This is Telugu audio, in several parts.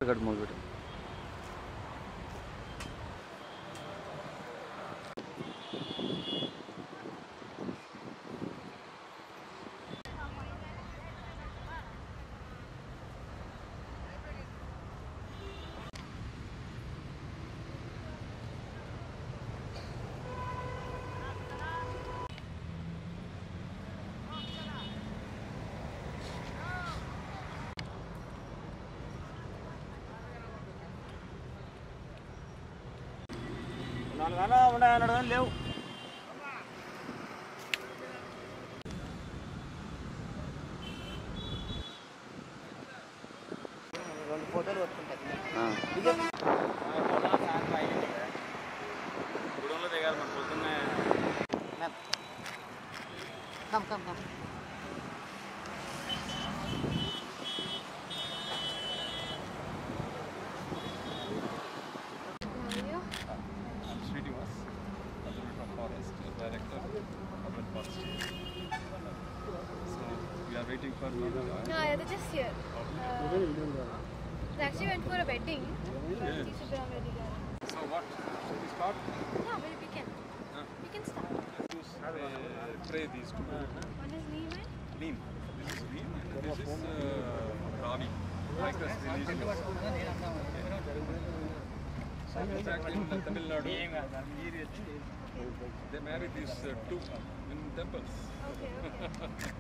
రికార్డ్ మొదలు పెట్టు నాలుగన్నా ఉన్నాయన్నాడు కానీ లేవు రెండు ఫోటోలు వస్తుంటాయి ఆ. గుడంలో దిగాలి మన పొద్దున్నే Come, come, come. I'm Srinivas, Azurita Forest, Director, Urban Forest. So we are waiting for you. No, yeah, they're just here. Uh, they actually went for a wedding. Yes. Subram Reddy garu. So what? Should we start? No, we, we can. We can start. Use, uh, pray these two. One is Neem and Neem. This is Neem and this is uh, Ravi. Like this religion. So exactly in Tamil Nadu, they marry these uh, two in temples. okay, okay.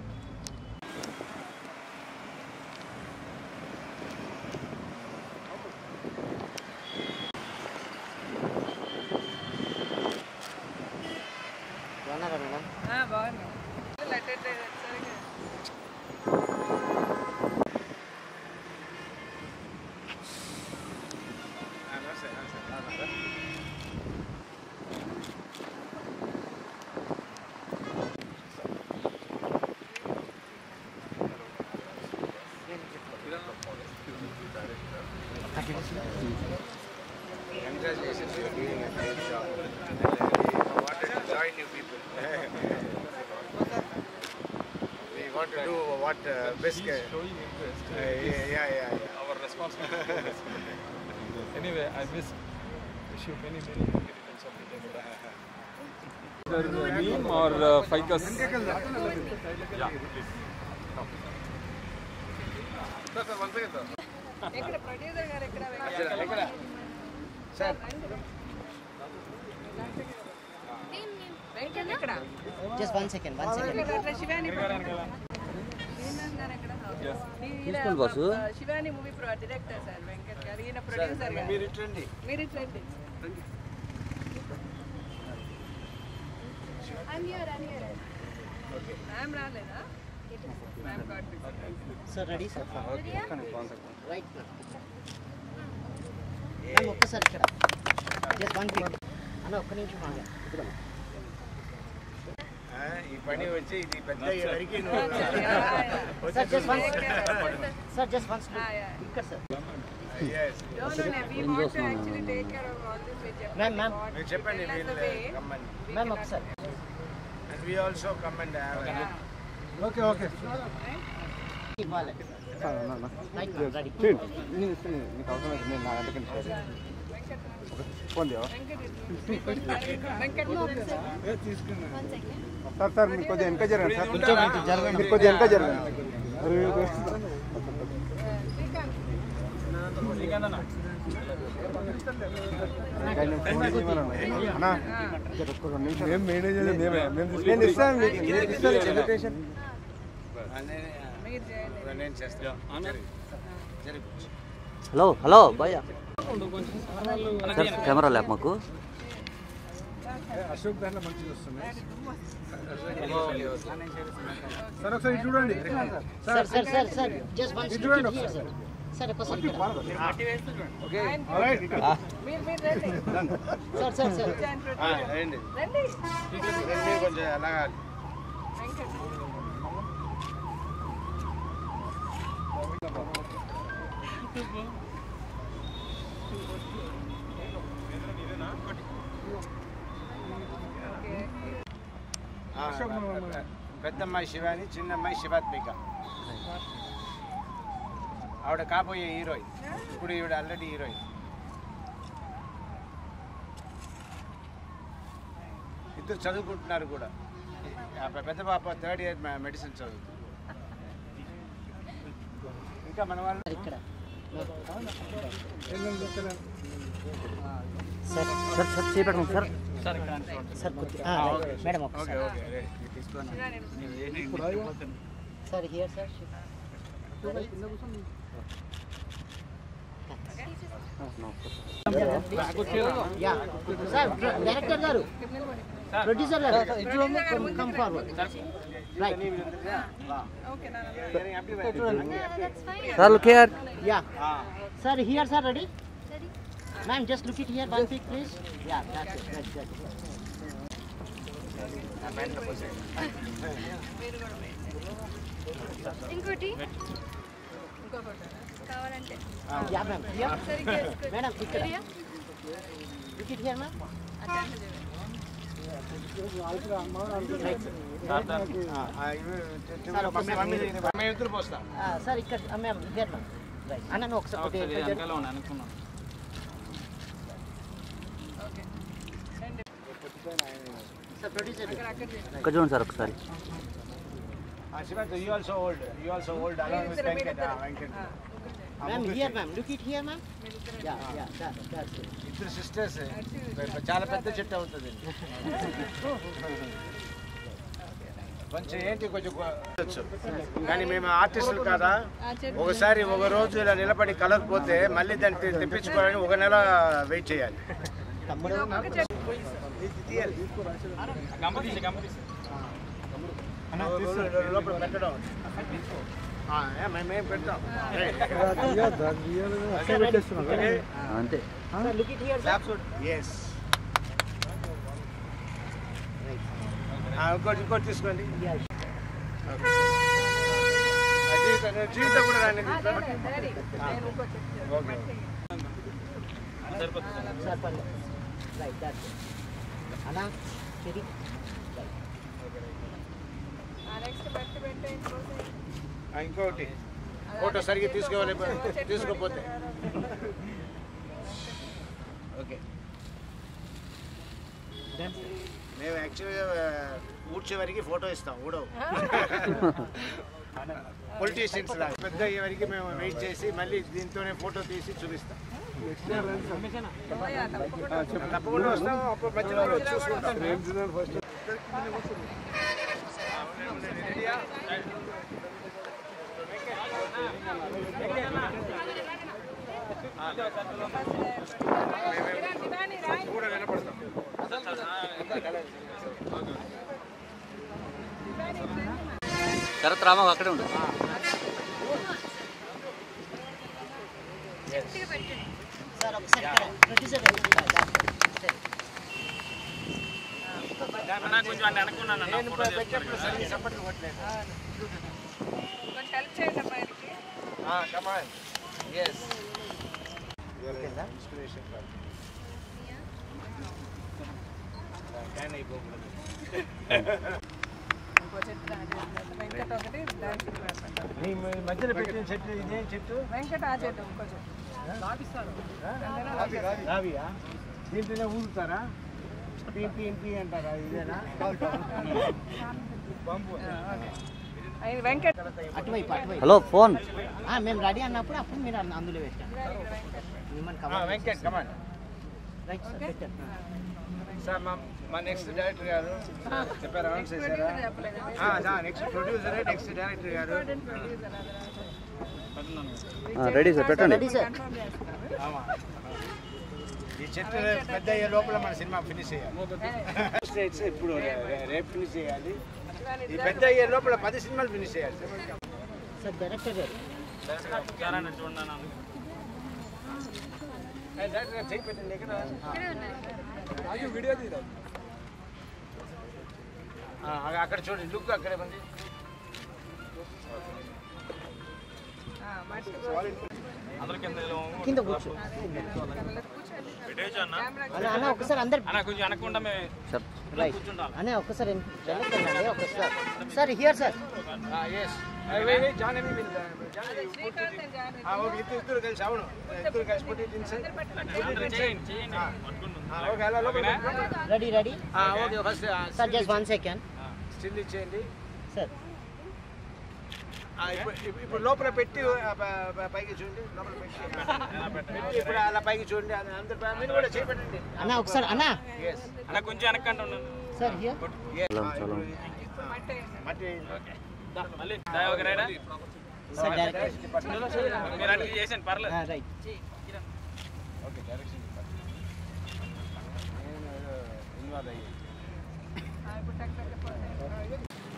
బాగున్నారా madam Congratulations, you're doing a great job. We wanted to join you people. we want to do what uh, best He's can. showing interest. Uh, yeah, yeah, yeah, yeah. Our responsibility. anyway, I wish wish you many, many happy returns of the day. Either neem or uh, ficus. Yeah, please. Neem, Neem. Ekkada? Just one second one second Yes. తీసుకోండి boss Shivani movie director sir Venkat garu ఈయన ప్రొడ్యూసర్ గారు మీరు ఇట్రండి మీరు ఇట్లండి I'm here, I'm here. Ma'am రాలేదా ma'am card sir ready sir Ready-యా? రైట్ మ్యామ్ ఒక్కసారి ఇక్కడ జస్ట్ వన్ క్లిక్ అన్న ఒక్క నిమిషం ఆగా ఆ, ఈ పని వచ్చి ఇది పెద్ద వరకు sir just one sir just one ఇక్కడ sir No, no, no. We want to actually take care of all this. We just ma'am ma'am మీరు చెప్పండి That's వీళ్ళు the way. కమ్మని మ్యామ్ ఒకసారి and we also come and okay okay ఇవ్వాలి రైట్ మ్యామ్ రెడీ నీకు అవసరమైతే నేను నా వెంటనే ఫోన్ చేయవా Venkat One second. Sir sir మీరు కొద్దిగా వెనక జరగండి సార్ కొంచెం జరగండి మీరు కొద్దిగా వెనక జరగండి మేము మేనేజ్ నేను ఇస్తాను మీకు నేను ఇస్తాను ఇన్విటేషన్ మీరు చేయండి నేను చేస్తాను జరిగి హలో హలో భయ్య సార్ కెమెరా ల్యాబ్ మాకు అశోక్ దాంట్లో మంచిగా వస్తున్నాయి సార్ ఒకసారి ఇటు చూడండి sir sir sir sir just one చూడండి సార్ సార్ ఒక్కసారి ఇక్కడ మీరు మీరు రండి సార్ సార్ సార్ రండి రండి మీరు కొంచెం అలాగా వెంకట్ ఆ, పెద్దమ్మాయి శివాని చిన్నమ్మాయి శివాత్మిక ఆవిడ కాబోయే హీరోయిన్ ఇప్పుడు ఈవిడ ఆల్రెడీ హీరోయిన్ ఇద్దరు చదువుకుంటున్నారు కూడా ఆ పెద్ద పాప థర్డ్ ఇయర్ మెడిసిన్ చదువుతుంది ఇంకా మన వాళ్ళు ఇక్కడ సార్ సార్ సార్ చేపట్టండి సార్ సార్ కొద్ది- ఆ, రైట్. మేడం ఓకే ఒకసారి okay sir here sir ya sir director garu producer garu come forward right That's fine. Sir look here ya sir here sir ready ma'am just look it here one pic please ya that's it that's that's ఇంకోటి కావాలంటే యా మ్యామ్ హియర్ సరిగ్గా వేసుకో. మేడం ఇక్కడ సరియా? Look it here ma'am mummy mummy mummy ఎదురు పోస్తా సార్ ఇక్కడ మ్యామ్ హియర్ మ్యామ్ రైట్ అన్న నువ్వు ఒకసారి కొద్దిగా సార్ ప్రొడ్యూసర్ చూడండి సార్ ఒకసారి Shivanth you also old you also old along with Venkat Venkat ma'am here ma'am look it here ma'am ya ya that's it ఇద్దరు సిస్టర్స్ చాలా పెద్ద చెట్టు అవుతుంది కొంచెం ఏంటి కొంచెం కొ- కానీ మేము ఆర్టిస్టులు కదా ఒకసారి ఒక రోజు ఇలా నిలబడి కలర్ పోతే మళ్ళీ దాన్ని తె- తెప్పించుకోవాలని ఒక నెల వెయిట్ చేయాలి తమ్ముడు ఇది తీయాలి. లోపల పెట్టడం ఆ, ఏ, మేము మేము పెడతాం అంతే sir look it here sir yes ఇంకోటి ఇంకోటి తీసుకోండి ఆ, జీవితం జీవితం కూడా రాండి దీంట్లో. ఓకే సార్ పర్లేదు రైట్ దట్స్ ఇట్ అన్నా చెడి నెక్స్ట్ బట్టి పెట్టే ఇంకోటి ఆ, ఇంకోటి ఫోటో సరిగ్గా తీసుకోవాలి తీసుకోపోతే ఓకే మేము యాక్చువల్గా ఊడ్చే వరకు ఫోటో ఇస్తాం ఊడవు పొలిటీషియన్స్ లాగా పెద్ద అయ్యే వరకు మేము వెయిట్ చేసి మళ్ళీ దీంతోనే ఫోటో తీసి చూపిస్తాం తప్పకుండా వస్తాం అప్పుడు మధ్యలో వచ్చి చూసుకుంటాం కూడా వినపడతాం శరత్ రామకు అక్కడే ఉండు గట్టిగా పెట్టండి సార్ ఒకసారి ప్రొడ్యూసర్ నేను పెట్టినప్పుడు సరిగ్గా చప్పట్లు కొట్టలేదు కొంచెం హెల్ప్ చేయండి అమ్మాయికి కమాన్ ఎస్ ఇన్స్పిరేషన్ క్యాన్ అయిపోకూడదు ఇంకో చెట్టు రాండి. వెంకట ఒకటి దానికి పెట్టండి. నీ మధ్యలో పెట్టిన చెట్టు ఇదేం చెట్టు వెంకట ఆ చెట్టు ఇంకో చెట్టు రావియా దీంట్లోనే ఊదుతారా పీ పీ పీ అంటారా ఇదేనా ఆయన వెంకట అటువైపు అటువైపు హలో ఫోన్ ఆ, మేము రెడీ అన్నప్పుడు అప్పుడు మీరు అన్న- అందులో పెట్టాం మిమ్మల్ని cover Venkat come on right sir పెట్టారు సార్ మా మా నెక్స్ట్ డైరెక్టర్ గారు చెప్పారు అనౌన్స్ చేశారా next producer next director garu ready sir పెట్టండి రెడీ సార్ ఆమా. ఈ చెట్టు పెద్ద అయ్యే లోపల మన సినిమా ఫినిష్ చేయాలి స్టేట్స్ ఇప్పుడు రే- రేపు ఫినిష్ చేయాలి ఈ పెద్ద అయ్యే లోపల పది సినిమాలు ఫినిష్ చేయాలి సార్ డైరెక్టర్ గారు ఏ, డైరెక్టర్ గారు చేయి పెట్టండి ఎక్కడ ఇక్కడే ఉన్నాయి వీడియో తీరా ఆ, అక్కడ- అక్కడ చూడండి లుక్ అక్కడే ఉంది కింద కూర్చో అన్న అన్న ఒకసారి అందరు రైట్ అన్న ఒకసారి వెనక్కి వెళ్ళండి ఒకసారి sir here sir yes John అని మీరు జాన్ అని శ్రీకాంత్ and John. ఆ, ఓకే ఇద్దరు ఇద్దరు కలిసి అవును ఇద్దరు కలిసి పుట్టి ఇన్సైడ్ ఓకే అలా లోపల Ready, ready? Okay first Sir, just one second. Still ఇచ్చేయండి Sir. ఆ, ఇప్పుడు ఇప్పుడు- ఇప్పుడు లోపల పెట్టి ఆ, ప- ప- పైకి చూడండి లోపల పెట్టి పెట్టి ఇప్పుడు అలా పైకి చూడండి అది అందరు పై- మీరు కూడా చేపెట్టండి Anna, ఒకసారి అన్నా ఎస్ అన్న కొంచెం వెనక్కంటే ఉన్నాను సార్ హియర్ మట్టి మళ్ళీ దా- ఒక రైడా సార్ డైరెక్ట్ మీరు అడిగి చేసాను పర్లేదు రైట్ ఓకే డైరెక్షన్ ఇన్వాల్వ్ అయ్యి ఆ, ఇప్పుడు టక్ టక్ పోతే.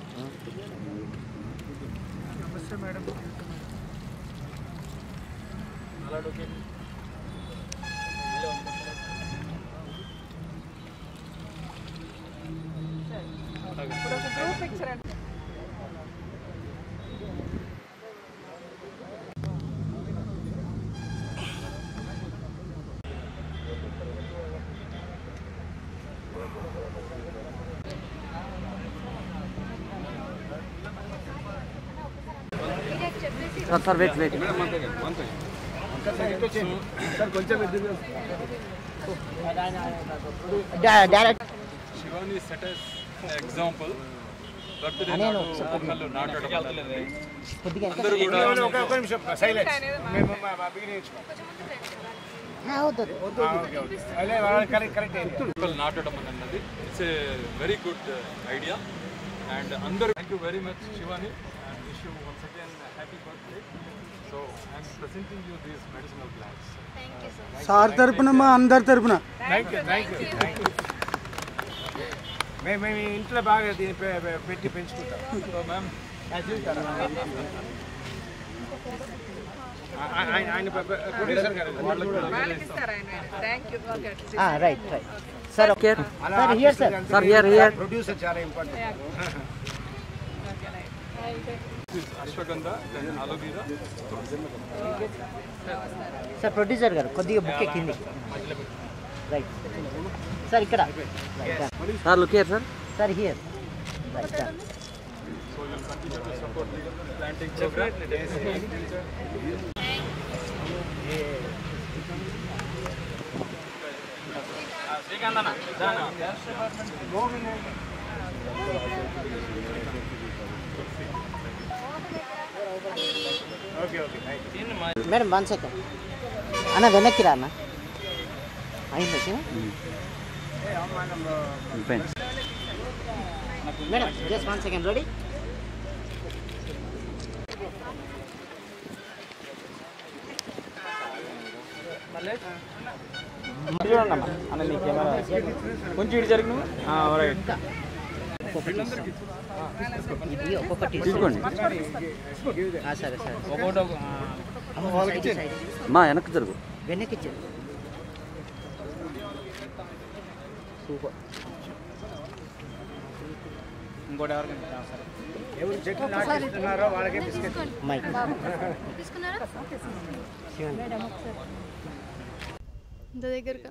ఇప్పుడు ఒక గ్రూప్ పిక్చర్ అంటే చెప్పేసి sir sir wait wait sir కొంచెం ఎదురు direct Shivani set example birthday అనే నాడు ఒకసారి మొక్కలు నాటడం కొద్దిగా అందరూ కూడా ఒక ఒక నిమిషం సైలెన్స్ మేము బిగినింగ్ అవుతుంది అదే కరెక్ట్ కరెక్ట్ అయింది మొక్కలు నాటడం అన్నది it's a very good idea and అందరూ thank you very much Shivani and wish you once again happy birthday so I'm presenting you these medicinal plants thank you so much sir తరపున మా అందరి తరపున thank you thank you thank you మేము మేము ఇంట్లో బాగా దీన్ని పె- పె- పెట్టి పెంచుకుంటాం సో మ్యామ్ ఆ- ఆ- ఆయన ఆయన ప్రొడ్యూసర్ గారు వాళ్ళకి ఇస్తారు ఆయన thank you okay right right sir అలా sir here sir sir here here producer చాలా important ashwagandha then aloe vera sir producer garu కొద్దిగా బుక్ ఎక్కింది రైట్ సార్ ఇక్కడ sir look here sir sir here right so will continue to support the planting programme Srikanth అన్న okay okay thank you madam one second అన్న వెనక్కి రా అన్న అయింది okay fine madam just one second ready చూడండి అన్న నీ కెమెరా కొంచెం ఇటు జరిగిన రైట్ ఇది ఒక్కొక్కటి తీసుకోండి ఆ, సరే సరే ఒకటి ఒక అమ్మ, సైడ్ సైడ్ మా వెనక్కి జరుగు వెనక్కి ఇచ్చారు సూపర్ ఇంకోటి ఎవరికి సరే ఎవరు చెట్లు నాటిస్తున్నారో వాళ్ళకే బిస్కెట్ మైక్ తీసుకున్నారా ఇంత దగ్గరగా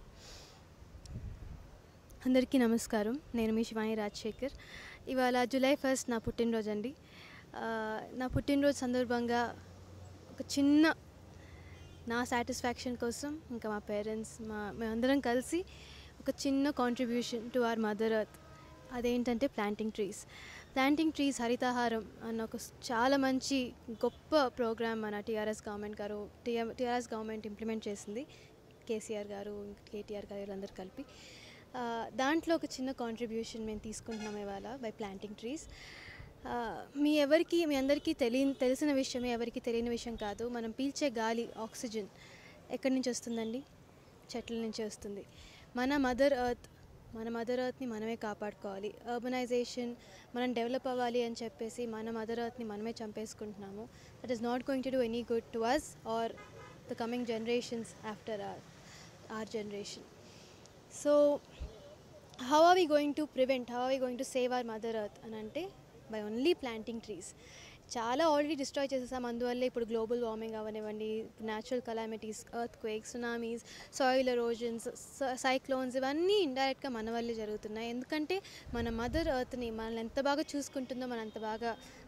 అందరికీ నమస్కారం నేను మీ శివాని రాజశేఖర్ ఇవాళ జూలై ఫస్ట్ నా పుట్టినరోజు అండి ఆ, నా పుట్టినరోజు సందర్భంగా ఒక చిన్న నా సాటిస్ఫాక్షన్ కోసం ఇంకా మా పేరెంట్స్ మా మేమందరం కలిసి ఒక చిన్న contribution to our mother earth అదేంటంటే planting trees planting trees Haritha Haram అన్న ఒక స్- చాలా మంచి గొప్ప ప్రోగ్రామ్ మన TRS government garu TRS government implement చేసింది కేసీఆర్ గారు కేటీఆర్ గారు వీళ్ళందరూ కలిపి ఆ, దాంట్లో ఒక చిన్న కాంట్రిబ్యూషన్ మేము తీసుకుంటున్నాం ఇవాళ బై ప్లాంటింగ్ ట్రీస్ మీ ఎవరికి మీ అందరికీ తెలియ తెలిసిన విషయమే ఎవరికి తెలియని విషయం కాదు మనం పీల్చే గాలి ఆక్సిజన్ ఎక్కడి నుంచి వస్తుందండి చెట్ల నుంచి వస్తుంది మన మదర్ ఎర్త్ మన మదర్ ఎర్త్ని మనమే కాపాడుకోవాలి అర్బనైజేషన్ మనం డెవలప్ అవ్వాలి అని చెప్పేసి మన మదర్ ఎర్త్ని మనమే చంపేసుకుంటున్నాము that is not going to do any good to us or the coming generations after or or generation so how are we going to prevent how are we going to save our mother earth అని అంటే బై ఓన్లీ ప్లాంటింగ్ ట్రీస్ చాలా ఆల్రెడీ డిస్ట్రాయ్ చేసేసాం అందువల్ల ఇప్పుడు గ్లోబల్ వార్మింగ్ అవనివ్వండి natural calamities earthquakes tsunamis soil erosions cyclones ఇవన్నీ ఇండైరెక్ట్గా మన వల్లే జరుగుతున్నాయి ఎందుకంటే మన మదర్ ఎర్త్ని మనల్ని ఎంత బాగా చూసుకుంటుందో మనం అంత బాగా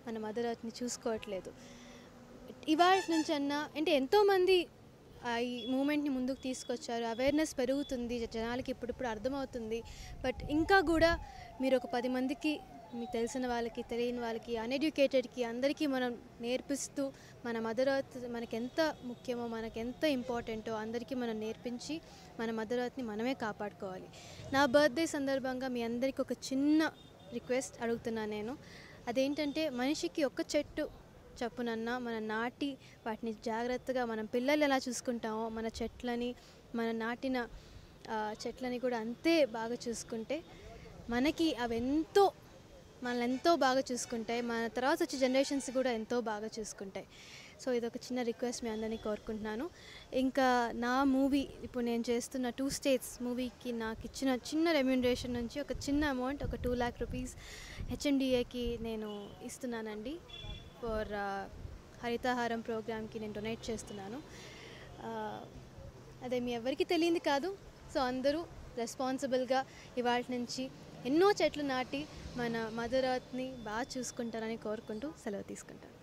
మన మదర్ ఎర్త్ని చూసుకోవట్లేదు ఇవాళ నుంచి అన్న అంటే ఎంతోమంది ఆ ఈ మూమెంట్ని ముందుకు తీసుకొచ్చారు అవేర్నెస్ పెరుగుతుంది జనాలకి ఇప్పుడిప్పుడు అర్థమవుతుంది బట్ ఇంకా కూడా మీరు ఒక పది మందికి మీకు తెలిసిన వాళ్ళకి తెలియని వాళ్ళకి అన్ఎడ్యుకేటెడ్కి అందరికీ మనం నేర్పిస్తూ మన మదర్ ఎర్త్ మనకి ఎంత ముఖ్యమో మనకి ఎంత ఇంపార్టెంటో అందరికీ మనం నేర్పించి మన మదర్ ఎర్త్ని మనమే కాపాడుకోవాలి నా బర్త్డే సందర్భంగా మీ అందరికీ ఒక చిన్న రిక్వెస్ట్ అడుగుతున్నాను నేను అదేంటంటే మనిషికి ఒక చెట్టు చప్పునన్నా మనం నాటి వాటిని జాగ్రత్తగా మనం పిల్లలు ఎలా చూసుకుంటామో మన చెట్లని మన నాటిన ఆ, చెట్లని కూడా అంతే బాగా చూసుకుంటే మనకి అవి ఎంతో మనల్ని ఎంతో బాగా చూసుకుంటాయి మన తర్వాత వచ్చే జనరేషన్స్ కూడా ఎంతో బాగా చూసుకుంటాయి సో ఇది ఒక చిన్న రిక్వెస్ట్ మీ అందరినీ కోరుకుంటున్నాను ఇంకా నా మూవీ ఇప్పుడు నేను చేస్తున్న టూ స్టేట్స్ మూవీకి నాకు ఇచ్చిన చిన్న రెమ్యూనరేషన్ నుంచి ఒక చిన్న అమౌంట్ ఒక టూ ల్యాక్ రూపీస్ హెచ్ఎండిఏకి నేను ఇస్తున్నానండి ఫర్ హరితాహారం ప్రోగ్రామ్కి నేను డొనేట్ చేస్తున్నాను ఆ, అదే మీ ఎవరికి తెలియంది కాదు సో అందరూ రెస్పాన్సిబుల్గా ఇవాళ నుంచి ఎన్నో చెట్లు నాటి మన మదర్ ఎర్త్ని బాగా చూసుకుంటారని కోరుకుంటూ సెలవు తీసుకుంటాను